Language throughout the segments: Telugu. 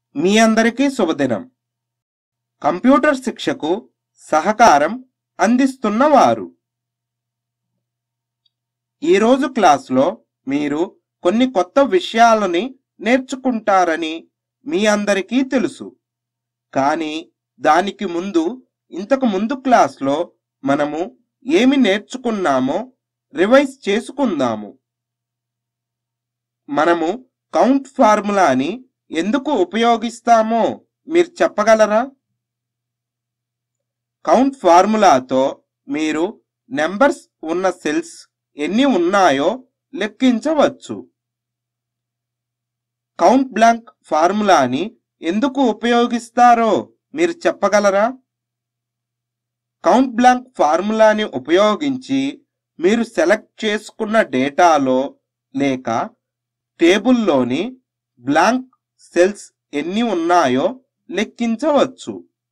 మీ అందరికీ శుభదినం కంప్యూటర్ శిక్షకు సహకారం అందిస్తున్నవారు ఈరోజు క్లాస్లో మీరు కొన్ని కొత్త విషయాలని నేర్చుకుంటారని మీ అందరికీ తెలుసు కానీ దానికి ముందు ఇంతకు ముందు క్లాస్లో మనము ఏమి నేర్చుకున్నామో రివైజ్ చేసుకుందాము మనము కౌంట్ ఫార్ములాని ఎందుకు ఉపయోగిస్తామో మీరు చెప్పగలరా కౌంట్ ఫార్ములాతో మీరు నెంబర్స్ ఉన్న సెల్స్ ఎన్ని ఉన్నాయో లెక్కించవచ్చు కౌంట్ బ్లాంక్ ఫార్ములాని ఎందుకు ఉపయోగిస్తారో మీరు చెప్పగలరా కౌంట్ బ్లాంక్ ఫార్ములాని ఉపయోగించి మీరు సెలెక్ట్ చేసుకున్న డేటాలో లేక టేబుల్లోని బ్లాంక్ సెల్స్ ఎన్ని ఉన్నాయో లెక్కించవచ్చు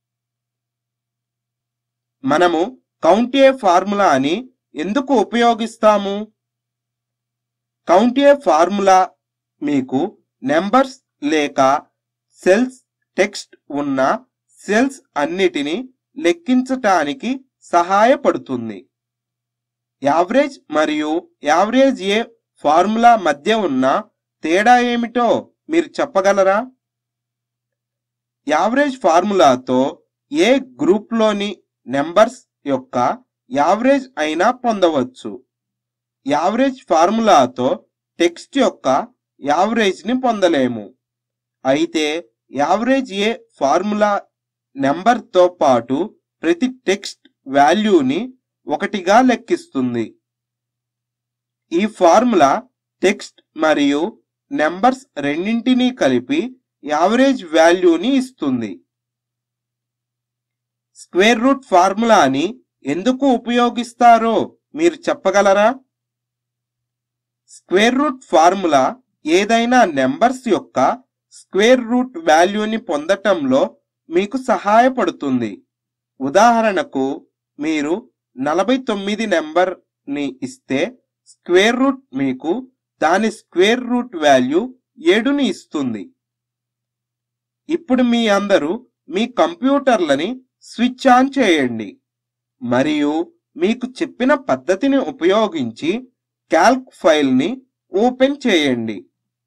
మనము కౌంట్ ఏ ఫార్ములాని ఎందుకు ఉపయోగిస్తాము కౌంట్ ఏ ఫార్ములా మీకు నెంబర్స్ లేక సెల్స్ టెక్స్ట్ ఉన్న సెల్స్ అన్నిటిని లెక్కించటానికి సహాయపడుతుంది యావరేజ్ మరియు యావరేజ్ ఏ ఫార్ములా మధ్య ఉన్న తేడా ఏమిటో మీరు చెప్పగలరా యావరేజ్ ఫార్ములాతో ఏ గ్రూప్లోని నెంబర్స్ యొక్క యావరేజ్ అయినా పొందవచ్చు యావరేజ్ ఫార్ములాతో టెక్స్ట్ యొక్క యావరేజ్ని పొందలేము అయితే యావరేజ్ ఏ ఫార్ములా నెంబర్తో పాటు ప్రతి టెక్స్ట్ వాల్యూని ఒకటిగా లెక్కిస్తుంది ఈ ఫార్ములా టెక్స్ట్ మరియు నెంబర్స్ రెండింటినీ కలిపి యావరేజ్ వాల్యూని ఇస్తుంది స్క్వేర్ రూట్ ఫార్ములాని ఎందుకు ఉపయోగిస్తారో మీరు చెప్పగలరా స్క్వేర్ రూట్ ఫార్ములా ఏదైనా నెంబర్స్ యొక్క స్క్వేర్ రూట్ వాల్యూని పొందటంలో మీకు సహాయపడుతుంది ఉదాహరణకు మీరు నలభై తొమ్మిది నెంబర్ని ఇస్తే స్క్వేర్ రూట్ మీకు దాని స్క్వేర్ రూట్ వాల్యూ ఏడుని ఇస్తుంది ఇప్పుడు మీ అందరూ మీ కంప్యూటర్లని స్విచ్ ఆన్ చేయండి మరియు మీకు చెప్పిన పద్ధతిని ఉపయోగించి క్యాల్క్ ఫైల్ని ఓపెన్ చేయండి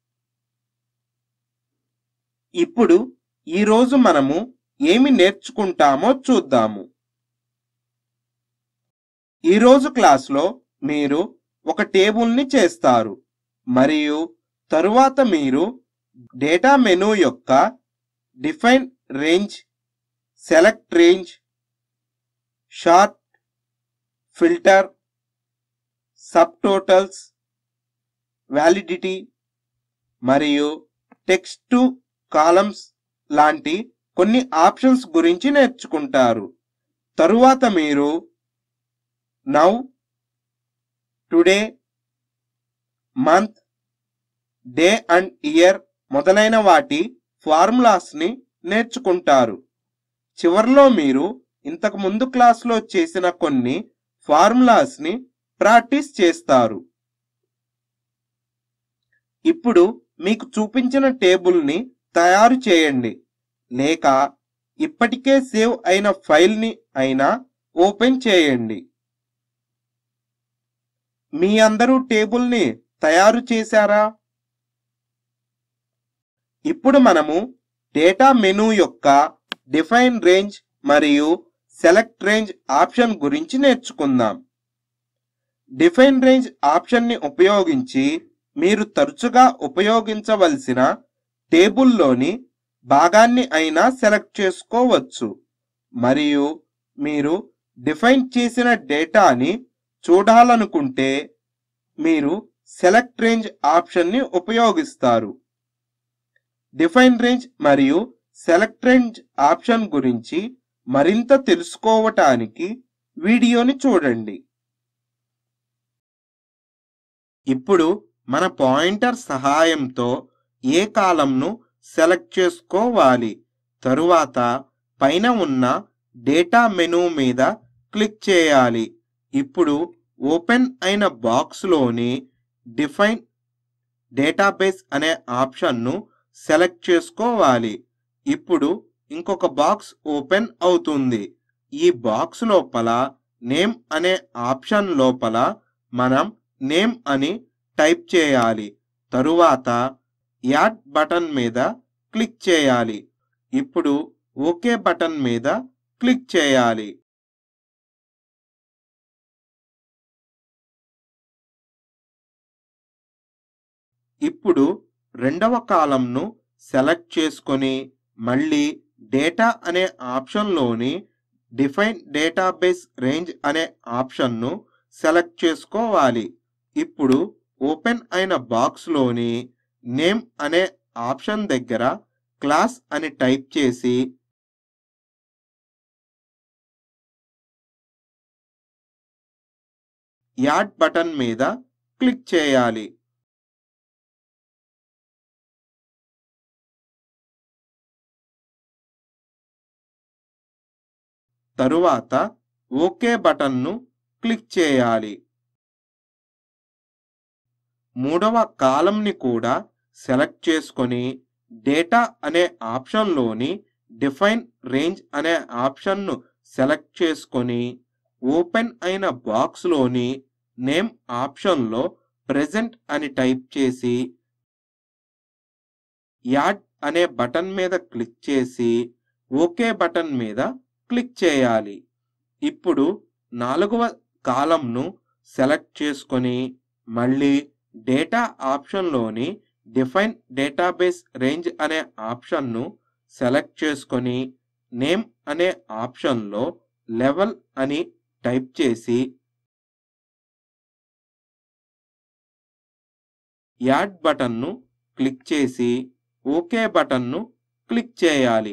ఇప్పుడు ఈరోజు మనము ఏమి నేర్చుకుంటామో చూద్దాము ఈరోజు క్లాస్లో మీరు ఒక టేబుల్ని చేస్తారు మరియు తరువాత మీరు డేటా మెనూ యొక్క define range select range sort filter sub totals validity మరియు టెక్స్ట్ టు కాలమ్స్ లాంటి కొన్ని ఆప్షన్స్ గురించి నేర్చుకుంటారు తరువాత మీరు now today month day and year మొదలైన వాటి ఫార్ములాస్ని నేర్చుకుంటారు చివర్లో మీరు ఇంతకు ముందు క్లాస్లో చేసిన కొన్ని ఫార్ములాస్ని ప్రాక్టీస్ చేస్తారు ఇప్పుడు మీకు చూపించిన టేబుల్ని తయారు చేయండి లేక ఇప్పటికే సేవ్ అయిన ఫైల్ని అయినా ఓపెన్ చేయండి మీ అందరూ టేబుల్ని తయారు చేశారా ఇప్పుడు మనము డేటా మెనూ యొక్క డిఫైన్ రేంజ్ మరియు సెలెక్ట్ రేంజ్ ఆప్షన్ గురించి నేర్చుకుందాం డిఫైన్ రేంజ్ ఆప్షన్ని ఉపయోగించి మీరు తరచుగా ఉపయోగించవలసిన టేబుల్లోని భాగాన్ని అయినా సెలెక్ట్ చేసుకోవచ్చు మరియు మీరు డిఫైన్ చేసిన డేటాని చూడాలనుకుంటే మీరు సెలెక్ట్ రేంజ్ ఆప్షన్ని ఉపయోగిస్తారు డిఫైన్ రేంజ్ మరియు సెలెక్ట్ రేంజ్ ఆప్షన్ గురించి మరింత తెలుసుకోవటానికి వీడియోని చూడండి ఇప్పుడు మన పాయింటర్ సహాయంతో ఏ కాలంను సెలెక్ట్ చేసుకోవాలి తరువాత పైన ఉన్న డేటా మెనూ మీద క్లిక్ చేయాలి ఇప్పుడు ఓపెన్ అయిన బాక్స్లోని డిఫైన్ డేటాబేస్ అనే ఆప్షన్ను సెలెక్ట్ చేసుకోవాలి ఇప్పుడు ఇంకొక బాక్స్ ఓపెన్ అవుతుంది ఈ బాక్స్ లోపల నేమ్ అనే ఆప్షన్ లోపల మనం నేమ్ అని టైప్ చేయాలి తరువాత యాడ్ బటన్ మీద క్లిక్ చేయాలి ఇప్పుడు ఓకే బటన్ మీద క్లిక్ చేయాలి ఇప్పుడు రెండవ కాలంను సెలెక్ట్ చేసుకొని మళ్ళీ డేటా అనే ఆప్షన్లోని డిఫైన్ డేటాబేస్ రేంజ్ అనే ఆప్షన్ను సెలెక్ట్ చేసుకోవాలి ఇప్పుడు ఓపెన్ అయిన బాక్స్లోని నేమ్ అనే ఆప్షన్ దగ్గర క్లాస్ అని టైప్ చేసి యాడ్ బటన్ మీద క్లిక్ చేయాలి తరువాత ఓకే బటన్ను క్లిక్ చేయాలి మూడవ కాలంని కూడా సెలెక్ట్ చేసుకొని డేటా అనే ఆప్షన్లోని డిఫైన్ రేంజ్ అనే ఆప్షన్ను సెలెక్ట్ చేసుకొని ఓపెన్ అయిన బాక్స్లోని నేమ్ ఆప్షన్లో ప్రెజెంట్ అని టైప్ చేసి యాడ్ అనే బటన్ మీద క్లిక్ చేసి ఓకే బటన్ మీద క్లిక్ చేయాలి ఇప్పుడు నాలుగవ కాలంను సెలెక్ట్ చేసుకొని మళ్ళీ డేటా ఆప్షన్లోని డిఫైన్ డేటాబేస్ రేంజ్ అనే ఆప్షన్ను సెలెక్ట్ చేసుకొని నేమ్ అనే ఆప్షన్లో లెవెల్ అని టైప్ చేసి యాడ్ బటన్ను క్లిక్ చేసి ఓకే బటన్ను క్లిక్ చేయాలి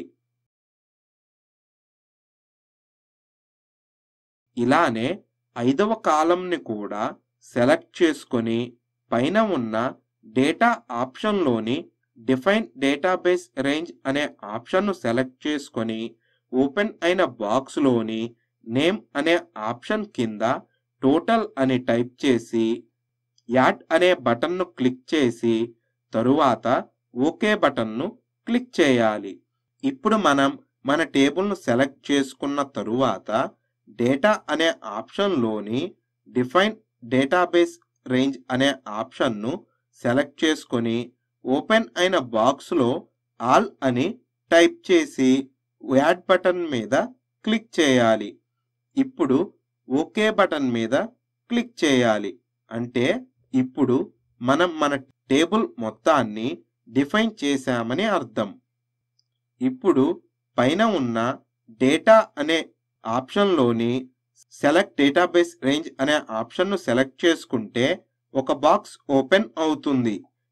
ఇలానే ఐదవ కాలంని కూడా సెలెక్ట్ చేసుకొని పైన ఉన్న డేటా ఆప్షన్లోని డిఫైన్ డేటాబేస్ రేంజ్ అనే ఆప్షన్ను సెలెక్ట్ చేసుకొని ఓపెన్ అయిన బాక్స్లోని నేమ్ అనే ఆప్షన్ కింద టోటల్ అని టైప్ చేసి యాడ్ అనే బటన్ను క్లిక్ చేసి తరువాత ఓకే బటన్ను క్లిక్ చేయాలి ఇప్పుడు మనం మన టేబుల్ను సెలెక్ట్ చేసుకున్న తరువాత డేటా అనే ఆప్షన్లోని డిఫైన్ డేటాబేస్ రేంజ్ అనే ఆప్షన్ను సెలెక్ట్ చేసుకొని ఓపెన్ అయిన బాక్స్లో ఆల్ అని టైప్ చేసి యాడ్ బటన్ మీద క్లిక్ చేయాలి ఇప్పుడు ఓకే బటన్ మీద క్లిక్ చేయాలి అంటే ఇప్పుడు మనం మన టేబుల్ మొత్తాన్ని డిఫైన్ చేశామని అర్థం ఇప్పుడు పైన ఉన్న డేటా అనే ఆప్షన్లోని సెలెక్ట్ డేటాబేస్ రేంజ్ అనే ఆప్షన్ను సెలెక్ట్ చేసుకుంటే ఒక బాక్స్ ఓపెన్ అవుతుంది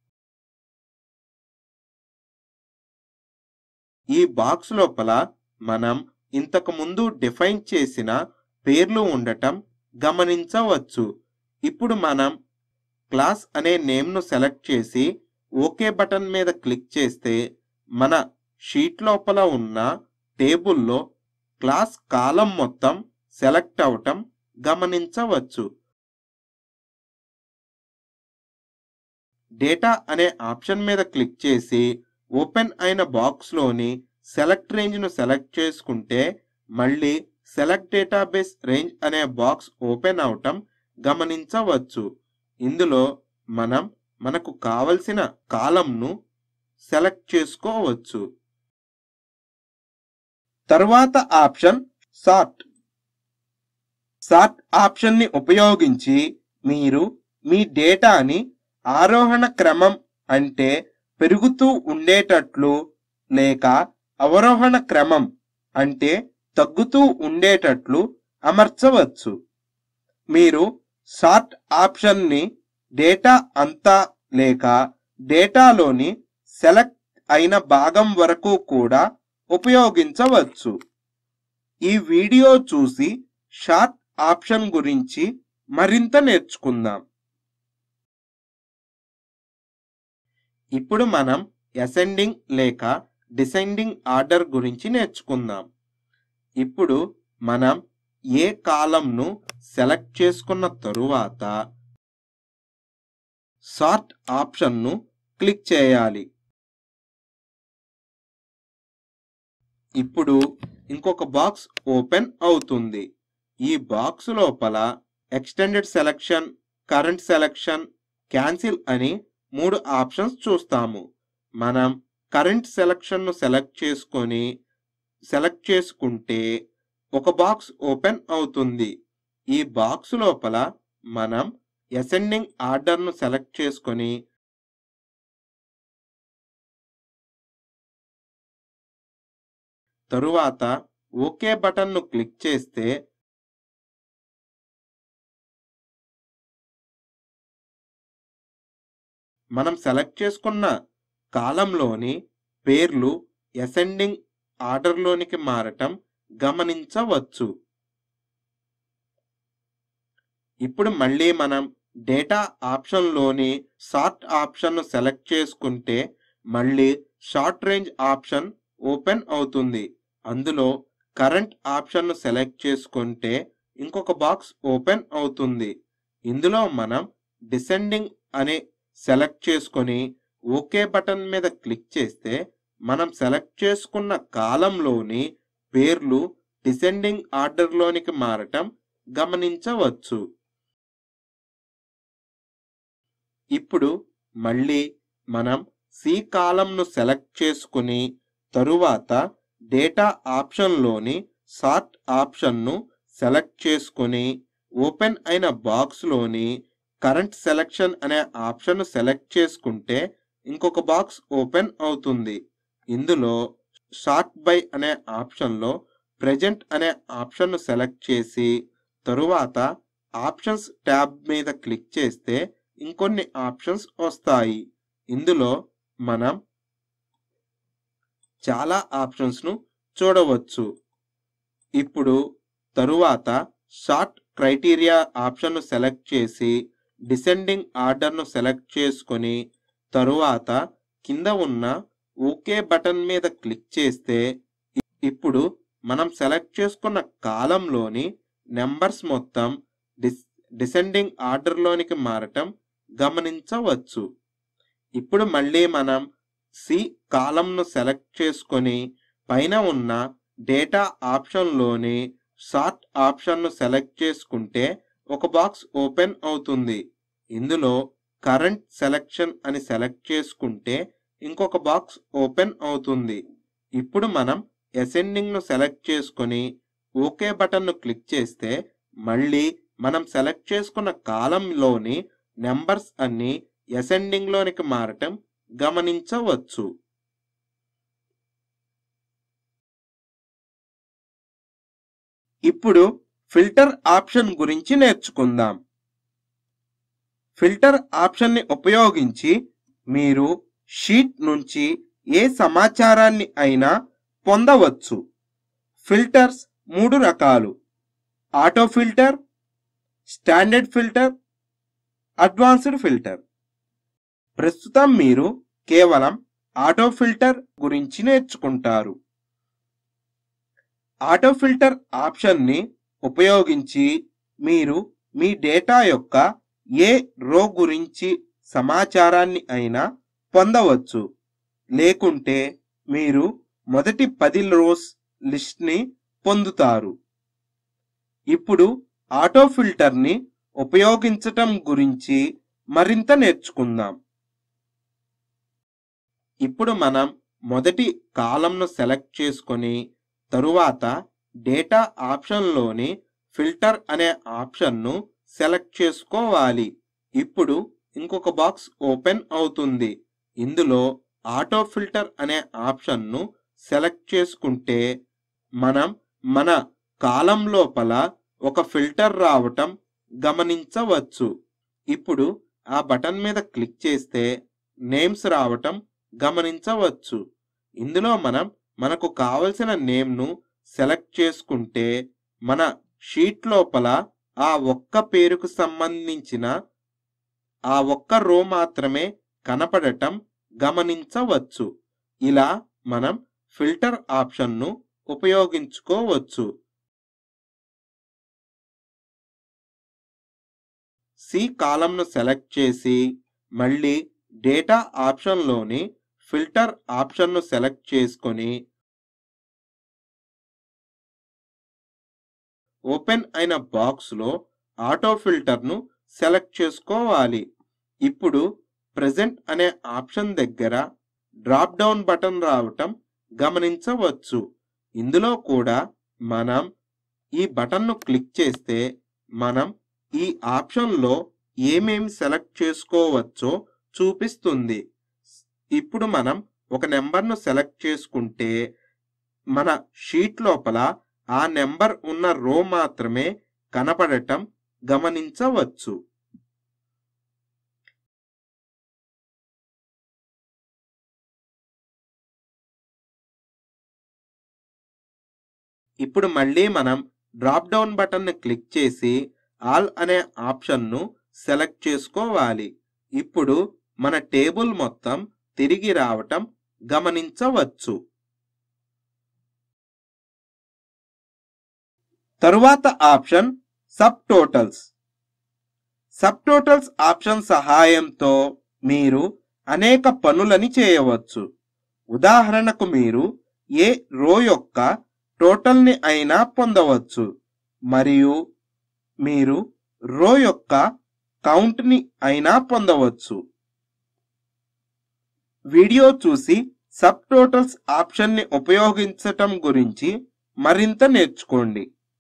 ఈ బాక్స్ లోపల మనం ఇంతకు ముందు డిఫైన్ చేసిన పేర్లు ఉండటం గమనించవచ్చు ఇప్పుడు మనం క్లాస్ అనే నేమ్ను సెలెక్ట్ చేసి ఓకే బటన్ మీద క్లిక్ చేస్తే మన షీట్ లోపల ఉన్న టేబుల్లో క్లాస్ కాలం మొత్తం సెలెక్ట్ అవటం గమనించవచ్చు డేటా అనే ఆప్షన్ మీద క్లిక్ చేసి ఓపెన్ అయిన బాక్స్లోని సెలెక్ట్ రేంజ్ను సెలెక్ట్ చేసుకుంటే మళ్ళీ సెలెక్ట్ డేటాబేస్ రేంజ్ అనే బాక్స్ ఓపెన్ అవటం గమనించవచ్చు ఇందులో మనం మనకు కావలసిన కాలంను సెలెక్ట్ చేసుకోవచ్చు తరువాత ఆప్షన్ సార్ట్ సార్ట్ ఆప్షన్ని ఉపయోగించి మీరు మీ డేటాని ఆరోహణ క్రమం అంటే పెరుగుతూ ఉండేటట్లు లేక అవరోహణ క్రమం అంటే తగ్గుతూ ఉండేటట్లు అమర్చవచ్చు మీరు సార్ట్ ఆప్షన్ని డేటా అంతా లేక డేటాలోని సెలెక్ట్ అయిన భాగం వరకు కూడా ఉపయోగించవచ్చు ఈ వీడియో చూసి షార్ట్ ఆప్షన్ గురించి మరింత నేర్చుకుందాం ఇప్పుడు మనం అసెండింగ్ లేక డిసెండింగ్ ఆర్డర్ గురించి నేర్చుకుందాం ఇప్పుడు మనం ఏ కాలంను సెలెక్ట్ చేసుకున్న తరువాత సార్ట్ ఆప్షన్ను క్లిక్ చేయాలి ఇప్పుడు ఇంకొక బాక్స్ ఓపెన్ అవుతుంది ఈ బాక్స్ లోపల extended selection current selection cancel అని మూడు ఆప్షన్స్ చూస్తాము మనం కరెంట్ సెలక్షన్ను సెలెక్ట్ చేసుకొని సెలెక్ట్ చేసుకుంటే ఒక బాక్స్ ఓపెన్ అవుతుంది ఈ బాక్స్ లోపల మనం అసెండింగ్ ఆర్డర్ను సెలెక్ట్ చేసుకొని తరువాత ఓకే బటన్ను క్లిక్ చేస్తే మనం సెలెక్ట్ చేసుకున్న కాలంలోని పేర్లు అసెండింగ్ ఆర్డర్లోనికి మారటం గమనించవచ్చు ఇప్పుడు మళ్ళీ మనం డేటా ఆప్షన్లోని సార్ట్ ఆప్షన్ను సెలెక్ట్ చేసుకుంటే మళ్ళీ షార్ట్ రేంజ్ ఆప్షన్ ఓపెన్ అవుతుంది అందులో కరెంట్ ఆప్షన్ను సెలెక్ట్ చేసుకుంటే ఇంకొక బాక్స్ ఓపెన్ అవుతుంది ఇందులో మనం డిసెండింగ్ అని సెలెక్ట్ చేసుకొని ఓకే బటన్ మీద క్లిక్ చేస్తే మనం సెలెక్ట్ చేసుకున్న కాలంలోని పేర్లు డిసెండింగ్ ఆర్డర్లోనికి మారటం గమనించవచ్చు ఇప్పుడు మళ్ళీ మనం సి కాలంను సెలెక్ట్ చేసుకుని తరువాత డేటా ఆప్షన్లోని సార్ట్ ఆప్షన్ను సెలెక్ట్ చేసుకొని ఓపెన్ అయిన బాక్స్లోని కరెంట్ సెలెక్షన్ అనే ఆప్షన్ సెలెక్ట్ చేసుకుంటే ఇంకొక బాక్స్ ఓపెన్ అవుతుంది ఇందులో షార్ట్ బై అనే ఆప్షన్లో ప్రెజెంట్ అనే ఆప్షన్ను సెలెక్ట్ చేసి తరువాత ఆప్షన్స్ ట్యాబ్ మీద క్లిక్ చేస్తే ఇంకొన్ని ఆప్షన్స్ వస్తాయి ఇందులో మనం చాలా ఆప్షన్స్ను చూడవచ్చు ఇప్పుడు తరువాత షార్ట్ క్రైటీరియా ఆప్షన్ను సెలెక్ట్ చేసి డిసెండింగ్ ఆర్డర్ను సెలెక్ట్ చేసుకొని తరువాత కింద ఉన్న ఓకే బటన్ మీద క్లిక్ చేస్తే ఇ- ఇప్పుడు మనం సెలెక్ట్ చేసుకున్న కాలంలోని నెంబర్స్ మొత్తం డిస్ డిసెండింగ్ ఆర్డర్లోనికి మారటం గమనించవచ్చు ఇప్పుడు మళ్ళీ మనం సి కాలంను సెలెక్ట్ చేసుకొని పైన ఉన్న డేటా ఆప్షన్లోని సార్ట్ ఆప్షన్ను సెలెక్ట్ చేసుకుంటే ఒక బాక్స్ ఓపెన్ అవుతుంది ఇందులో కరెంట్ సెలెక్షన్ అని సెలెక్ట్ చేసుకుంటే ఇంకొక బాక్స్ ఓపెన్ అవుతుంది ఇప్పుడు మనం అసెండింగ్ను సెలెక్ట్ చేసుకొని ఓకే బటన్ను క్లిక్ చేస్తే మళ్ళీ మనం సెలెక్ట్ చేసుకున్న కాలంలోని నెంబర్స్ అన్ని అసెండింగ్లోనికి మారటం గమనించవచ్చు ఇప్పుడు ఫిల్టర్ ఆప్షన్ గురించి నేర్చుకుందాం ఫిల్టర్ ఆప్షన్ని ఉపయోగించి మీరు షీట్ నుంచి ఏ సమాచారాన్ని అయినా పొందవచ్చు ఫిల్టర్స్ మూడు రకాలు auto filter standard filter advanced filter ప్రస్తుతం మీరు కేవలం ఆటో ఫిల్టర్ గురించి నేర్చుకుంటారు ఆటో ఫిల్టర్ ఆప్షన్ని ఉపయోగించి మీరు మీ డేటా యొక్క ఏ రో గురించి సమాచారాన్ని అయినా పొందవచ్చు లేకుంటే మీరు మొదటి పది రోస్ లిస్ట్ని పొందుతారు ఇప్పుడు ఆటో ఫిల్టర్ని ఉపయోగించటం గురించి మరింత నేర్చుకుందాం ఇప్పుడు మనం మొదటి కాలంను సెలెక్ట్ చేసుకొని తరువాత డేటా ఆప్షన్లోని ఫిల్టర్ అనే ఆప్షన్ను సెలెక్ట్ చేసుకోవాలి ఇప్పుడు ఇంకొక బాక్స్ ఓపెన్ అవుతుంది ఇందులో ఆటో ఫిల్టర్ అనే ఆప్షన్ను సెలెక్ట్ చేసుకుంటే మనం మన కాలం లోపల ఒక ఫిల్టర్ రావటం గమనించవచ్చు ఇప్పుడు ఆ బటన్ మీద క్లిక్ చేస్తే నేమ్స్ రావటం గమనించవచ్చు ఇందులో మనం మనకు కావలసిన నేమ్ను సెలెక్ట్ చేసుకుంటే మన షీట్ లోపల ఆ ఒక్క పేరుకు సంబంధించిన ఆ ఒక్క రో మాత్రమే కనపడటం గమనించవచ్చు ఇలా మనం ఫిల్టర్ ఆప్షన్ను ఉపయోగించుకోవచ్చు సి కాలంను సెలెక్ట్ చేసి మళ్ళీ డేటా ఆప్షన్లోని ఫిల్టర్ ఆప్షన్ను సెలెక్ట్ చేసుకొని ఓపెన్ అయిన బాక్స్లో ఆటో ఫిల్టర్ను సెలెక్ట్ చేసుకోవాలి ఇప్పుడు ప్రెజెంట్ అనే ఆప్షన్ దగ్గర డ్రాప్ డౌన్ బటన్ రావటం గమనించవచ్చు ఇందులో కూడా మనం ఈ బటన్ను క్లిక్ చేస్తే మనం ఈ ఆప్షన్లో ఏమేమి సెలెక్ట్ చేసుకోవచ్చో చూపిస్తుంది ఇప్పుడు మనం ఒక నెంబర్ను సెలెక్ట్ చేసుకుంటే మన షీట్ లోపల ఆ నెంబర్ ఉన్న రో మాత్రమే కనపడటం గమనించవచ్చు ఇప్పుడు మళ్ళీ మనం డ్రాప్ డౌన్ బటన్ని క్లిక్ చేసి ఆల్ అనే ఆప్షన్ను సెలెక్ట్ చేసుకోవాలి ఇప్పుడు మన టేబుల్ మొత్తం తిరిగి రావటం గమనించవచ్చు తరువాత option sub totals sub totals option సహాయంతో మీరు అనేక పనులని చేయవచ్చు ఉదాహరణకు మీరు ఏ రో యొక్క టోటల్ని అయినా పొందవచ్చు మరియు మీరు రో యొక్క కౌంట్ని అయినా పొందవచ్చు వీడియో చూసి సబ్ టోటల్స్ ఆప్షన్ని ఉపయోగించటం గురించి మరింత నేర్చుకోండి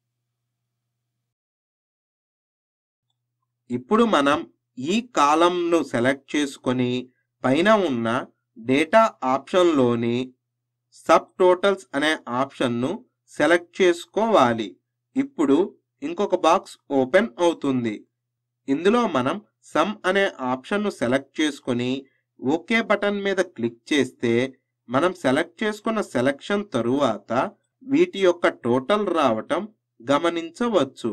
ఇప్పుడు మనం ఈ కాలంను సెలెక్ట్ చేసుకొని పైన ఉన్న డేటా ఆప్షన్లోని సబ్ టోటల్స్ అనే ఆప్షన్ను సెలెక్ట్ చేసుకోవాలి ఇప్పుడు ఇంకొక బాక్స్ ఓపెన్ అవుతుంది ఇందులో మనం సమ్ అనే ఆప్షన్ను సెలెక్ట్ చేసుకొని ఓకే బటన్ మీద క్లిక్ చేస్తే మనం సెలెక్ట్ చేసుకున్న సెలెక్షన్ తరువాత వీటి యొక్క టోటల్ రావటం గమనించవచ్చు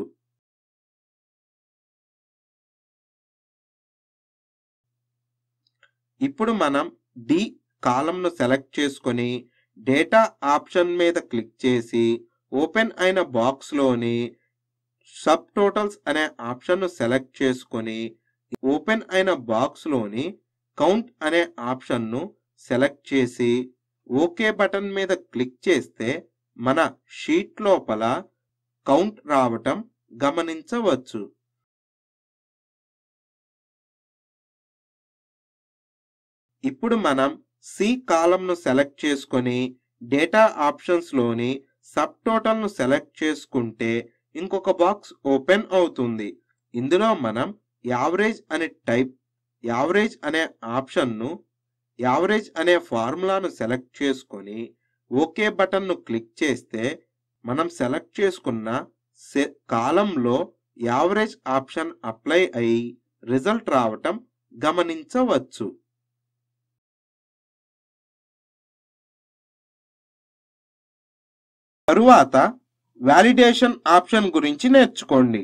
ఇప్పుడు మనం డి కాలంను సెలెక్ట్ చేసుకొని డేటా ఆప్షన్ మీద క్లిక్ చేసి ఓపెన్ అయిన బాక్స్లోని సబ్ టోటల్స్ అనే ఆప్షన్ను సెలెక్ట్ చేసుకొని ఓపెన్ అయిన బాక్స్లోని కౌంట్ అనే ఆప్షన్ను సెలెక్ట్ చేసి ఓకే బటన్ మీద క్లిక్ చేస్తే మన షీట్ లోపల కౌంట్ రావటం గమనించవచ్చు ఇప్పుడు మనం సి కాలంను సెలెక్ట్ చేసుకొని డేటా ఆప్షన్స్లోని సబ్ టోటల్ను సెలెక్ట్ చేసుకుంటే ఇంకొక బాక్స్ ఓపెన్ అవుతుంది ఇందులో మనం యావరేజ్ అనే టైప్ యావరేజ్ అనే ఆప్షన్ను యావరేజ్ అనే ఫార్ములాను సెలెక్ట్ చేసుకొని ఓకే బటన్ను క్లిక్ చేస్తే మనం సెలెక్ట్ చేసుకున్న సె కాలంలో యావరేజ్ ఆప్షన్ అప్లై అయి రిజల్ట్ రావటం గమనించవచ్చు తరువాత వాలిడేషన్ ఆప్షన్ గురించి నేర్చుకోండి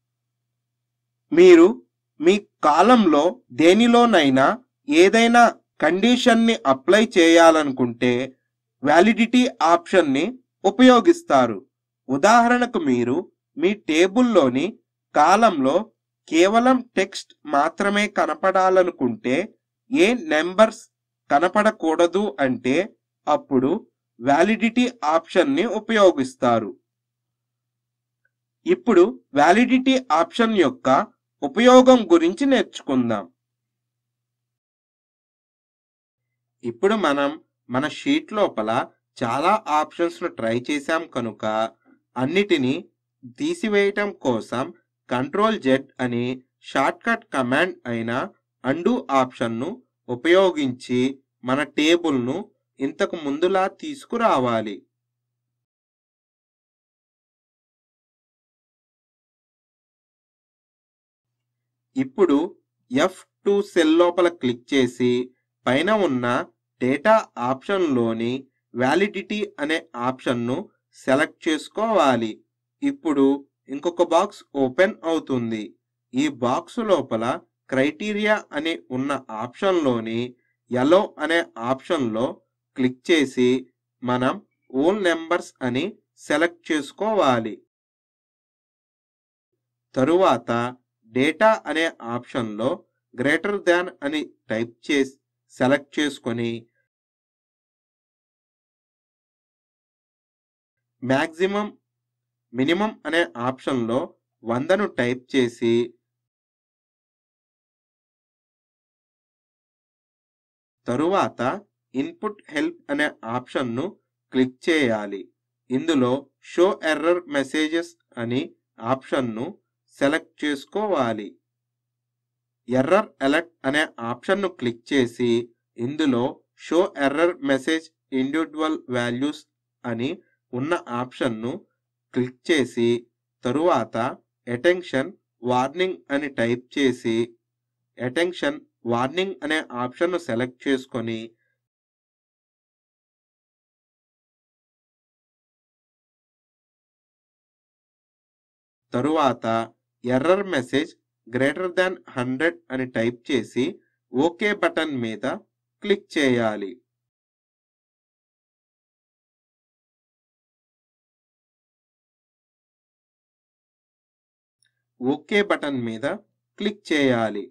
మీరు మీ కాలంలో దేనిలోనైనా ఏదైనా కండిషన్ని అప్లై చేయాలనుకుంటే వ్యాలిడిటీ ఆప్షన్ని ఉపయోగిస్తారు ఉదాహరణకు మీరు మీ టేబుల్లోని కాలంలో కేవలం టెక్స్ట్ మాత్రమే కనపడాలనుకుంటే ఏ నెంబర్స్ కనపడకూడదు అంటే అప్పుడు వ్యాలిడిటీ ఆప్షన్ని ఉపయోగిస్తారు ఇప్పుడు వ్యాలిడిటీ ఆప్షన్ యొక్క ఉపయోగం గురించి నేర్చుకుందాం ఇప్పుడు మనం మన షీట్ లోపల చాలా ఆప్షన్స్ను ట్రై చేశాం కనుక అన్నిటినీ తీసివేయటం కోసం కంట్రోల్ జెడ్ అని షార్ట్కట్ కమాండ్ అయిన అండు ఆప్షన్ను ఉపయోగించి మన టేబుల్ను ఇంతకు ముందులా తీసుకురావాలి ఇప్పుడు ఎఫ్ టూ సెల్ లోపల క్లిక్ చేసి పైన ఉన్న డేటా ఆప్షన్లోని వ్యాలిడిటీ అనే ఆప్షన్ను సెలెక్ట్ చేసుకోవాలి ఇప్పుడు ఇంకొక బాక్స్ ఓపెన్ అవుతుంది ఈ బాక్స్ లోపల క్రైటీరియా అని ఉన్న ఆప్షన్లోని ఎలో అనే ఆప్షన్లో క్లిక్ చేసి మనం ఓల్ నెంబర్స్ అని సెలెక్ట్ చేసుకోవాలి తరువాత డేటా అనే ఆప్షన్లో గ్రేటర్ దాన్ అని టైప్ చేసి సెలెక్ట్ చేసుకొని మ్యాక్సిమం మినిమం అనే ఆప్షన్లో వందను టైప్ చేసి తరువాత ఇన్పుట్ హెల్ప్ అనే ఆప్షన్ను క్లిక్ చేయాలి ఇందులో షో ఎర్రర్ మెసేజెస్ అని ఆప్షన్ను సెలెక్ట్ చేసుకోవాలి ఎర్రర్ అలర్ట్ అనే ఆప్షన్ను క్లిక్ చేసి ఇందులో show error message individual values అని ఉన్న ఆప్షన్ను క్లిక్ చేసి తరువాత అటెన్షన్ వార్నింగ్ అని టైప్ చేసి అటెన్షన్ వార్నింగ్ అనే ఆప్షన్ను సెలెక్ట్ చేసుకొని తరువాత error message greater than hundred అని టైప్ చేసి ఓకే బటన్ మీద క్లిక్ చేయాలి ఓకే బటన్ మీద క్లిక్ చేయాలి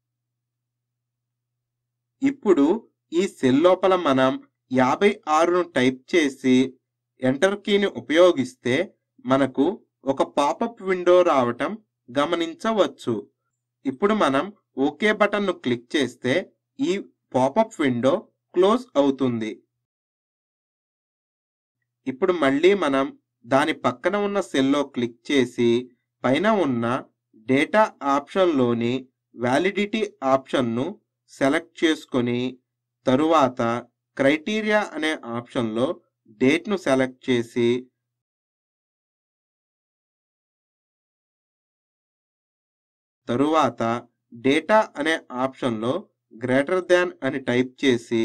ఇప్పుడు ఈ సెల్ లోపల మనం యాభై ఆరును టైప్ చేసి ఎంటర్ కీని ఉపయోగిస్తే మనకు ఒక పాపప్ విండో రావటం గమనించవచ్చు ఇప్పుడు మనం ఓకే బటన్ను క్లిక్ చేస్తే ఈ పాపప్ విండో క్లోజ్ అవుతుంది ఇప్పుడు మళ్ళీ మనం దాని పక్కన ఉన్న సెల్లో క్లిక్ చేసి పైన ఉన్న డేటా ఆప్షన్లోని వ్యాలిడిటీ ఆప్షన్ను సెలెక్ట్ చేసుకొని తరువాత క్రైటీరియా అనే ఆప్షన్లో డేట్ను సెలెక్ట్ చేసి తరువాత డేటా అనే ఆప్షన్లో గ్రేటర్ దాన్ అని టైప్ చేసి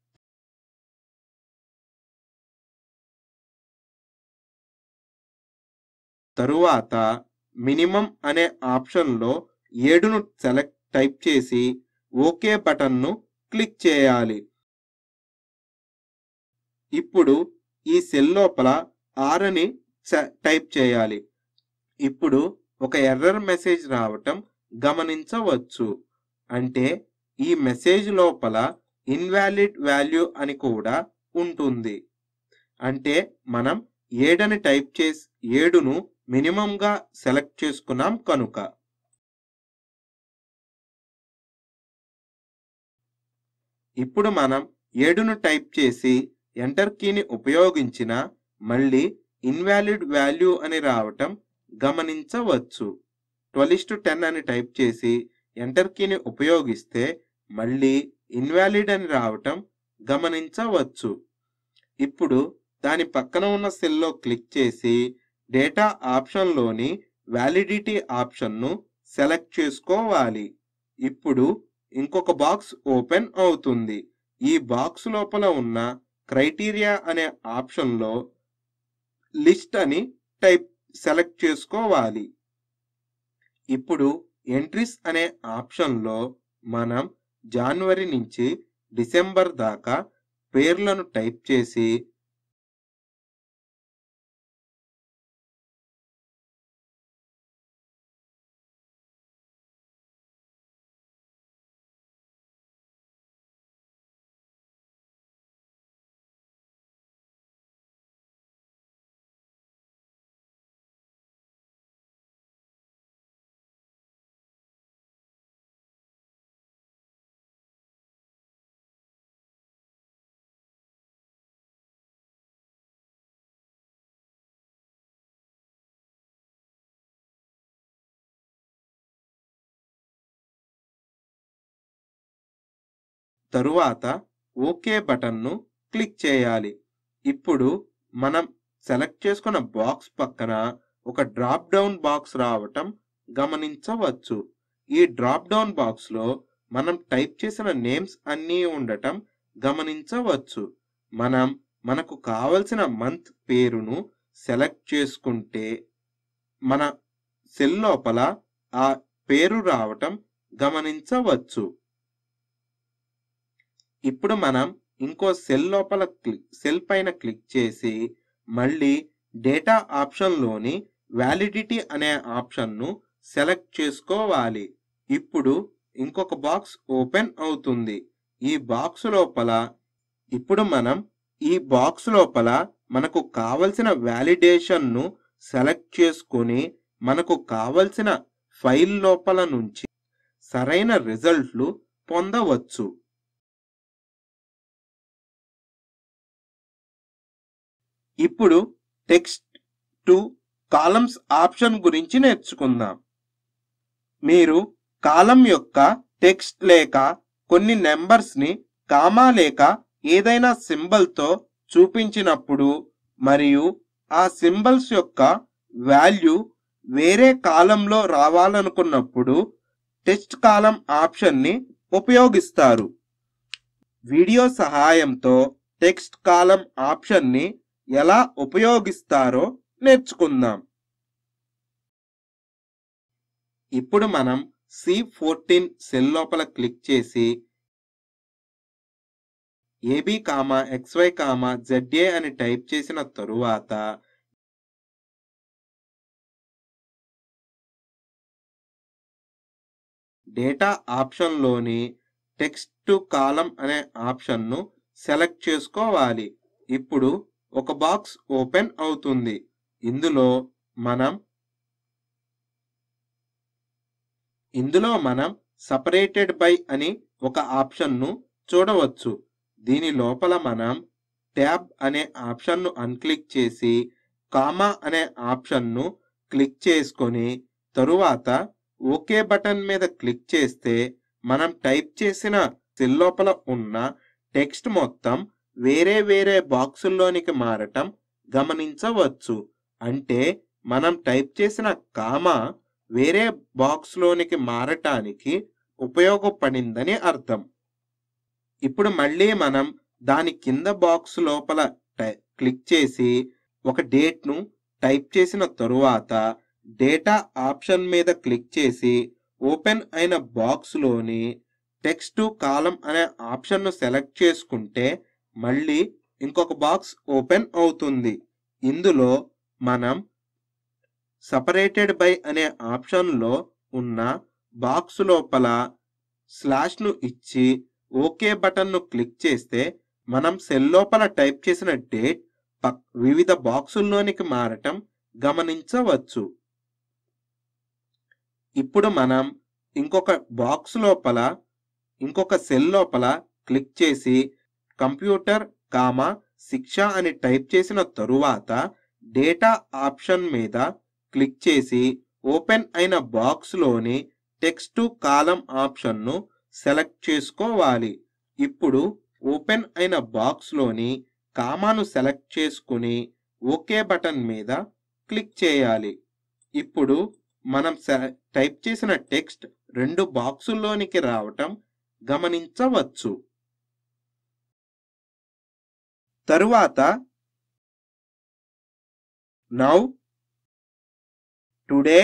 తరువాత మినిమం అనే ఆప్షన్లో ఏడును సెలెక్ట్ టైప్ చేసి ఓకే బటన్ను క్లిక్ చేయాలి ఇప్పుడు ఈ సెల్ లోపల ఆర్ అని స- టైప్ చేయాలి ఇప్పుడు ఒక ఎర్రర్ మెసేజ్ రావటం గమనించవచ్చు అంటే ఈ మెసేజ్ లోపల ఇన్వాలిడ్ వాల్యూ అని కూడా ఉంటుంది అంటే మనం ఏడని టైప్ చేసి ఏడును మినిమంగా సెలెక్ట్ చేసుకున్నాం కనుక ఇప్పుడు మనం ఏడును టైప్ చేసి ఎంటర్ కీని ఉపయోగించిన మళ్ళీ ఇన్వాలిడ్ వాల్యూ అని రావటం గమనించవచ్చు ట్వెల్వ్ టు టెన్ అని టైప్ చేసి ఎంటర్ కీని ఉపయోగిస్తే మళ్ళీ ఇన్వాలిడ్ అని రావటం గమనించవచ్చు ఇప్పుడు దాని పక్కన ఉన్న సెల్లో క్లిక్ చేసి డేటా ఆప్షన్లోని వ్యాలిడిటీ ఆప్షన్ను సెలెక్ట్ చేసుకోవాలి ఇప్పుడు ఇంకొక బాక్స్ ఓపెన్ అవుతుంది ఈ బాక్స్ లోపల ఉన్న క్రైటీరియా అనే ఆప్షన్లో లిస్ట్ అని టైప్ సెలెక్ట్ చేసుకోవాలి ఇప్పుడు ఎంట్రీస్ అనే ఆప్షన్లో మనం జనవరి నుంచి డిసెంబర్ దాకా పేర్లను టైప్ చేసి తరువాత ఓకే బటన్ను క్లిక్ చేయాలి ఇప్పుడు మనం సెలెక్ట్ చేసుకున్న బాక్స్ పక్కన ఒక డ్రాప్ డౌన్ బాక్స్ రావటం గమనించవచ్చు ఈ డ్రాప్ డౌన్ బాక్స్లో మనం టైప్ చేసిన నేమ్స్ అన్నీ ఉండటం గమనించవచ్చు మనం మనకు కావలసిన మంత్ పేరును సెలెక్ట్ చేసుకుంటే మన సెల్ లోపల ఆ పేరు రావటం గమనించవచ్చు ఇప్పుడు మనం ఇంకో సెల్ లోపల క్లిక్ సెల్ పైన క్లిక్ చేసి మళ్ళీ డేటా ఆప్షన్లోని వ్యాలిడిటీ అనే ఆప్షన్ను సెలెక్ట్ చేసుకోవాలి ఇప్పుడు ఇంకొక బాక్స్ ఓపెన్ అవుతుంది ఈ బాక్స్ లోపల ఇప్పుడు మనం ఈ బాక్స్ లోపల మనకు కావలసిన వ్యాలిడేషన్ను సెలెక్ట్ చేసుకొని మనకు కావలసిన ఫైల్ లోపల నుంచి సరైన రిజల్ట్లు పొందవచ్చు ఇప్పుడు టెక్స్ట్ టు కాలమ్స్ ఆప్షన్ గురించి నేర్చుకుందాం మీరు కాలం యొక్క టెక్స్ట్ లేక కొన్ని నెంబర్స్ ని కామా లేక ఏదైనా సింబల్ తో చూపించినప్పుడు మరియు ఆ సింబల్స్ యొక్క వాల్యూ వేరే కాలంలో రావాలనుకున్నప్పుడు టెక్స్ట్ కాలం ఆప్షన్ ని ఉపయోగిస్తారు వీడియో సహాయంతో టెక్స్ట్ కాలం ఆప్షన్ ని ఎలా ఉపయోగిస్తారో నేర్చుకుందాం ఇప్పుడు మనం సి ఫోర్టీన్ సెల్ లోపల క్లిక్ చేసి AB comma XY comma ZA అని టైప్ చేసిన తరువాత డేటా ఆప్షన్లోని టెక్స్ట్ టు కాలం అనే ఆప్షన్ను సెలెక్ట్ చేసుకోవాలి ఇప్పుడు ఒక బాక్స్ ఓపెన్ అవుతుంది ఇందులో మనం ఇందులో మనం సపరేటెడ్ బై అని ఒక ఆప్షన్ను చూడవచ్చు దీని లోపల మనం ట్యాబ్ అనే ఆప్షన్ను అన్క్లిక్ చేసి కామా అనే ఆప్షన్ను క్లిక్ చేసుకొని తరువాత ఓకే బటన్ మీద క్లిక్ చేస్తే మనం టైప్ చేసిన సెల్ లోపల ఉన్న టెక్స్ట్ మొత్తం వేరే వేరే బాక్సుల్లోనికి మారటం గమనించవచ్చు అంటే మనం టైప్ చేసిన కామా వేరే బాక్స్లోనికి మారటానికి ఉపయోగపడిందని అర్థం ఇప్పుడు మళ్ళీ మనం దాని కింద బాక్స్ లోపల టై- క్లిక్ చేసి ఒక డేట్ను టైప్ చేసిన తరువాత డేటా ఆప్షన్ మీద క్లిక్ చేసి ఓపెన్ అయిన బాక్స్లోని టెక్స్ట్ టు కాలం అనే ఆప్షన్ను సెలెక్ట్ చేసుకుంటే మళ్ళీ ఇంకొక బాక్స్ ఓపెన్ అవుతుంది ఇందులో మనం సపరేటెడ్ బై అనే ఆప్షన్లో ఉన్న బాక్స్ లోపల స్లాష్ను ఇచ్చి ఓకే బటన్ను క్లిక్ చేస్తే మనం సెల్ లోపల టైప్ చేసిన డేట్ పక్- వివిధ బాక్సుల్లోనికి మారటం గమనించవచ్చు ఇప్పుడు మనం ఇంకొక బాక్స్ లోపల ఇంకొక సెల్ లోపల క్లిక్ చేసి కంప్యూటర్ కామా శిక్ష అని టైప్ చేసిన తరువాత డేటా ఆప్షన్ మీద క్లిక్ చేసి ఓపెన్ అయిన బాక్స్లోని టెక్స్ట్ టు కాలం ఆప్షన్ను సెలెక్ట్ చేసుకోవాలి ఇప్పుడు ఓపెన్ అయిన బాక్స్లోని కామాను సెలెక్ట్ చేసుకుని ఓకే బటన్ మీద క్లిక్ చేయాలి ఇప్పుడు మనం సె- టైప్ చేసిన టెక్స్ట్ రెండు బాక్సుల్లోనికి రావటం గమనించవచ్చు తరువాత now today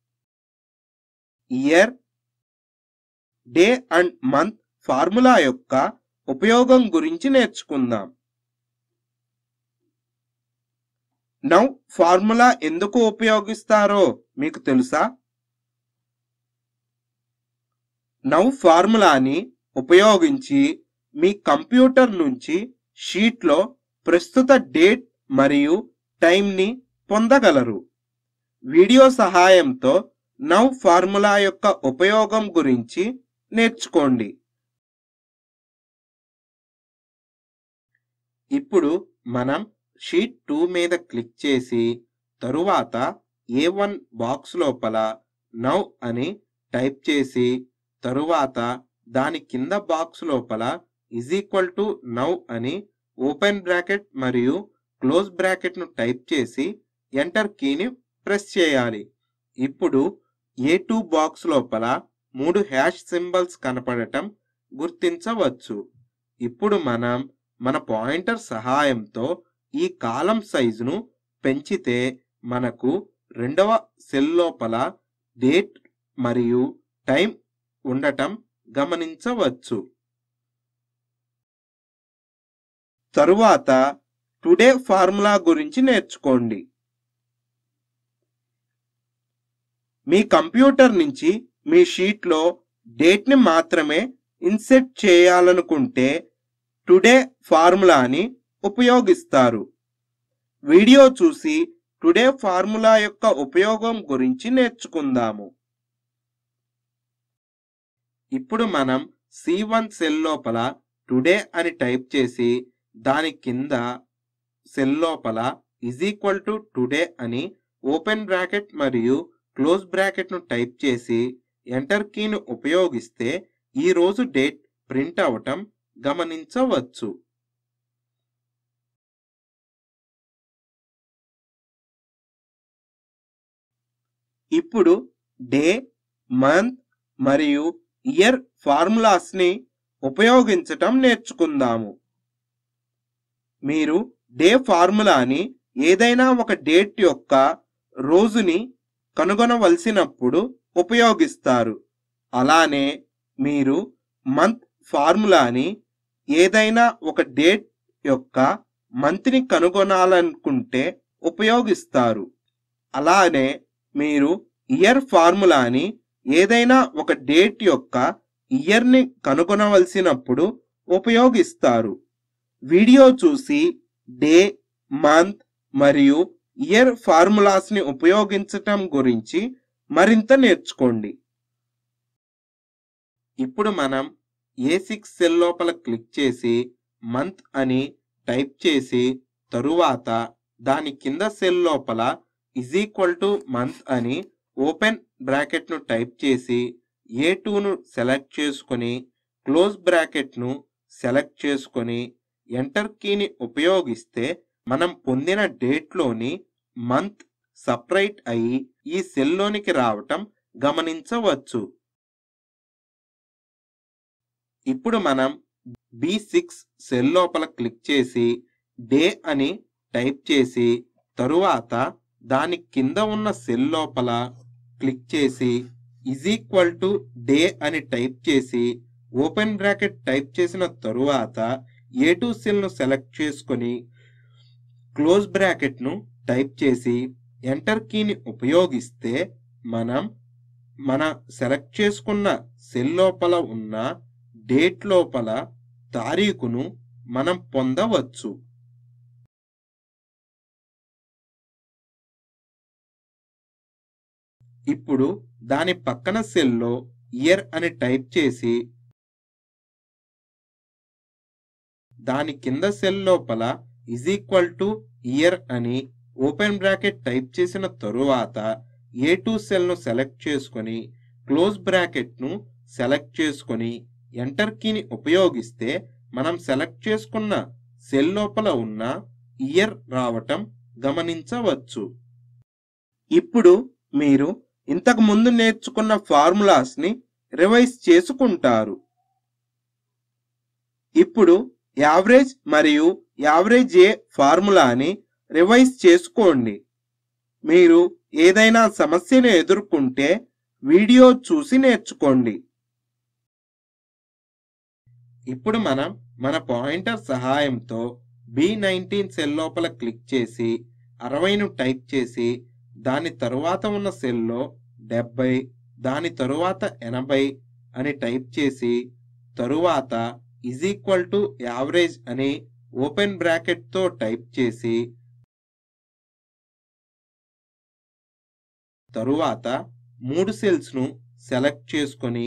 year day and month formula యొక్క ఉపయోగం గురించి నేర్చుకుందాం నౌ ఫార్ములా ఎందుకు ఉపయోగిస్తారో మీకు తెలుసా నౌ ఫార్ములాని ఉపయోగించి మీ కంప్యూటర్ నుంచి షీట్లో ప్రస్తుత డేట్ మరియు టైంని పొందగలరు వీడియో సహాయంతో నౌ ఫార్ములా యొక్క ఉపయోగం గురించి నేర్చుకోండి ఇప్పుడు మనం షీట్ టూ మీద క్లిక్ చేసి తరువాత ఏ వన్ బాక్స్ లోపల నౌ అని టైప్ చేసి తరువాత దాని కింద బాక్స్ లోపల ఇజ్ ఈక్వల్ టు నౌ అని ఓపెన్ బ్రాకెట్ మరియు క్లోజ్ బ్రాకెట్ ను టైప్ చేసి ఎంటర్ కీని ప్రెస్ చేయాలి ఇప్పుడు ఏ టూ బాక్స్ లోపల మూడు హ్యాష్ సింబల్స్ కనపడటం గుర్తించవచ్చు ఇప్పుడు మనం మన పాయింటర్ సహాయంతో ఈ కాలం సైజును పెంచితే మనకు రెండవ సెల్ లోపల డేట్ మరియు టైం ఉండటం గమనించవచ్చు తరువాత టుడే ఫార్ములా గురించి నేర్చుకోండి మీ కంప్యూటర్ నుంచి మీ షీట్లో డేట్ని మాత్రమే ఇన్సెట్ చేయాలనుకుంటే టుడే ఫార్ములాని ఉపయోగిస్తారు వీడియో చూసి టుడే ఫార్ములా యొక్క ఉపయోగం గురించి నేర్చుకుందాము ఇప్పుడు మనం సి వన్ సెల్ లోపల టుడే అని టైప్ చేసి దాని కింద సెల్ లోపల ఇజ్ ఈక్వల్ టు టుడే అని ఓపెన్ బ్రాకెట్ మరియు క్లోజ్ బ్రాకెట్ను టైప్ చేసి ఎంటర్ కీని ఉపయోగిస్తే ఈ రోజు డేట్ ప్రింట్ అవటం గమనించవచ్చు ఇప్పుడు డే మంత్ మరియు ఇయర్ ఫార్ములాస్ని ఉపయోగించటం నేర్చుకుందాము మీరు డే ఫార్ములాని ఏదైనా ఒక డేట్ యొక్క రోజుని కనుగొనవలసినప్పుడు ఉపయోగిస్తారు అలానే మీరు మంత్ ఫార్ములాని ఏదైనా ఒక డేట్ యొక్క మంత్ని కనుగొనాలనుకుంటే ఉపయోగిస్తారు అలానే మీరు ఇయర్ ఫార్ములాని ఏదైనా ఒక డేట్ యొక్క ఇయర్ని కనుగొనవలసినప్పుడు ఉపయోగిస్తారు వీడియో చూసి డే మంత్ మరియు ఇయర్ ఫార్ములాస్ని ఉపయోగించటం గురించి మరింత నేర్చుకోండి ఇప్పుడు మనం ఏ సిక్స్ సెల్ లోపల క్లిక్ చేసి మంత్ అని టైప్ చేసి తరువాత దాని కింద సెల్ లోపల ఇజ్ ఈక్వల్ టు మంత్ అని ఓపెన్ బ్రాకెట్ను టైప్ చేసి ఏ టూను సెలెక్ట్ చేసుకొని క్లోజ్ బ్రాకెట్ను సెలెక్ట్ చేసుకొని ఎంటర్ కీని ఉపయోగిస్తే మనం పొందిన డేట్లోని మంత్ సపరేట్ అయి ఈ సెల్లోనికి రావటం గమనించవచ్చు ఇప్పుడు మనం బి సిక్స్ సెల్ లోపల క్లిక్ చేసి డే అని టైప్ చేసి తరువాత దాని కింద ఉన్న సెల్ లోపల క్లిక్ చేసి ఇజ్ ఈక్వల్ టు డే అని టైప్ చేసి ఓపెన్ బ్రాకెట్ టైప్ చేసిన తరువాత ఏ టూ సెల్ను సెలెక్ట్ చేసుకొని క్లోజ్ బ్రాకెట్ను టైప్ చేసి ఎంటర్ కీని ఉపయోగిస్తే మనం మన సెలెక్ట్ చేసుకున్న సెల్ లోపల ఉన్న డేట్ లోపల తారీఖును మనం పొందవచ్చు ఇప్పుడు దాని పక్కన సెల్లో ఇయర్ అని టైప్ చేసి దాని కింద సెల్ లోపల ఇజ్ ఈక్వల్ టు ఇయర్ అని ఓపెన్ బ్రాకెట్ టైప్ చేసిన తరువాత ఏ టూ సెల్ను సెలెక్ట్ చేసుకొని క్లోజ్ బ్రాకెట్ను సెలెక్ట్ చేసుకొని ఎంటర్ కీని ఉపయోగిస్తే మనం సెలెక్ట్ చేసుకున్న సెల్ లోపల ఉన్న ఇయర్ రావటం గమనించవచ్చు ఇప్పుడు మీరు ఇంతకు ముందు నేర్చుకున్న ఫార్ములాస్ని రివైజ్ చేసుకుంటారు ఇప్పుడు యావరేజ్ మరియు యావరేజ్ ఏ ఫార్ములాని రివైజ్ చేసుకోండి మీరు ఏదైనా సమస్యను ఎదుర్కొంటే వీడియో చూసి నేర్చుకోండి ఇప్పుడు మనం మన పాయింటర్ సహాయంతో బి నైన్టీన్ సెల్ లోపల క్లిక్ చేసి అరవైను టైప్ చేసి దాని తరువాత ఉన్న సెల్లో డెబ్బై దాని తరువాత ఎనభై అని టైప్ చేసి తరువాత ఇజ్ ఈక్వల్ టు యావరేజ్ అని ఓపెన్ బ్రాకెట్తో టైప్ చేసి తరువాత మూడు సెల్స్ను సెలెక్ట్ చేసుకొని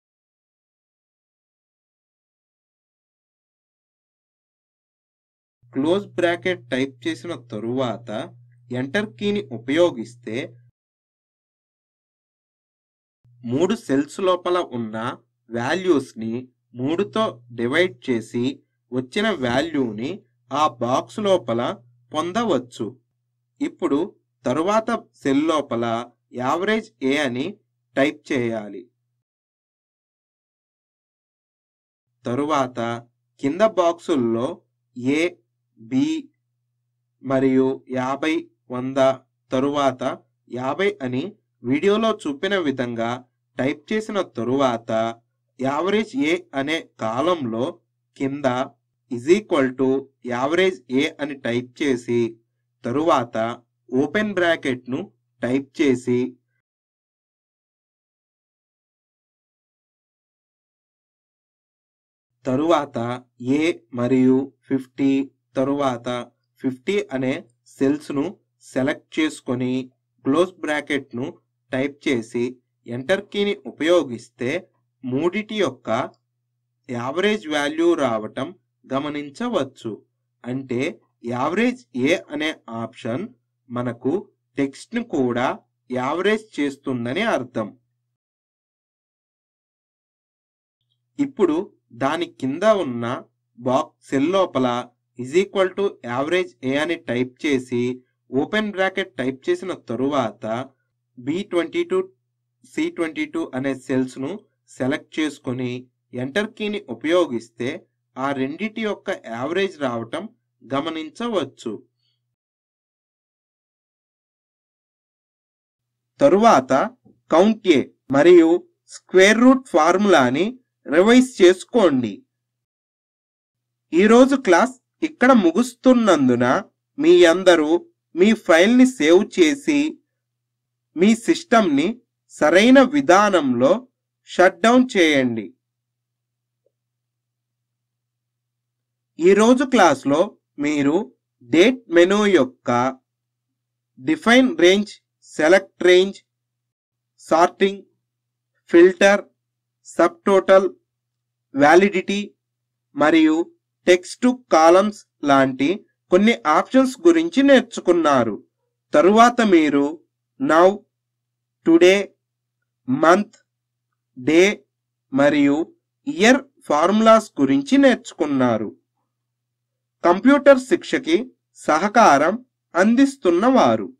క్లోజ్ బ్రాకెట్ టైప్ చేసిన తరువాత ఎంటర్ కీని ఉపయోగిస్తే మూడు సెల్స్ లోపల ఉన్న వాల్యూస్ని మూడుతో డివైడ్ చేసి వచ్చిన వాల్యూని ఆ బాక్స్ లోపల పొందవచ్చు ఇప్పుడు తరువాత సెల్ లోపల యావరేజ్ ఏ అని టైప్ చేయాలి తరువాత కింద బాక్సుల్లో ఏ బి మరియు యాభై వంద తరువాత యాభై అని వీడియోలో చూపిన విధంగా టైప్ చేసిన తరువాత యావరేజ్ ఏ అనే కాలంలో కింద is equal to average A అని టైప్ చేసి తరువాత ఓపెన్ బ్రాకెట్ను టైప్ చేసి తరువాత ఏ మరియు ఫిఫ్టీ తరువాత ఫిఫ్టీ అనే సెల్స్ను సెలెక్ట్ చేసుకొని క్లోజ్ బ్రాకెట్ను టైప్ చేసి ఎంటర్ కీని ఉపయోగిస్తే మూడిటి యొక్క యావరేజ్ వాల్యూ రావటం గమనించవచ్చు అంటే యావరేజ్ ఏ అనే ఆప్షన్ మనకు టెక్స్ట్ను కూడా యావరేజ్ చేస్తుందని అర్థం ఇప్పుడు దాని కింద ఉన్న బాక్స్ సెల్ లోపల is equal to average A అని టైప్ చేసి ఓపెన్ బ్రాకెట్ టైప్ చేసిన తరువాత B twenty two C twenty two అనే సెల్స్ను సెలెక్ట్ చేసుకొని ఎంటర్ కీని ఉపయోగిస్తే ఆ రెండిటి యొక్క యావరేజ్ రావటం గమనించవచ్చు తరువాత కౌంట్ ఏ మరియు స్క్వేర్ రూట్ ఫార్ములాని రివైజ్ చేసుకోండి ఈరోజు క్లాస్ ఇక్కడ ముగుస్తున్నందున మీ అందరూ మీ ఫైల్ని సేవ్ చేసి మీ సిస్టమ్ని సరైన విధానంలో షట్ డౌన్ చేయండి ఈరోజు క్లాస్లో మీరు డేట్ మెనూ యొక్క define range select range sorting filter sub total validity మరియు టెక్స్ట్ టు కాలమ్స్ లాంటి కొన్ని ఆప్షన్స్ గురించి నేర్చుకున్నారు తరువాత మీరు నౌ టుడే మంత్ డే మరియు ఇయర్ ఫార్ములాస్ గురించి నేర్చుకున్నారు కంప్యూటర్ శిక్షకి సహకారం అందిస్తున్నవారు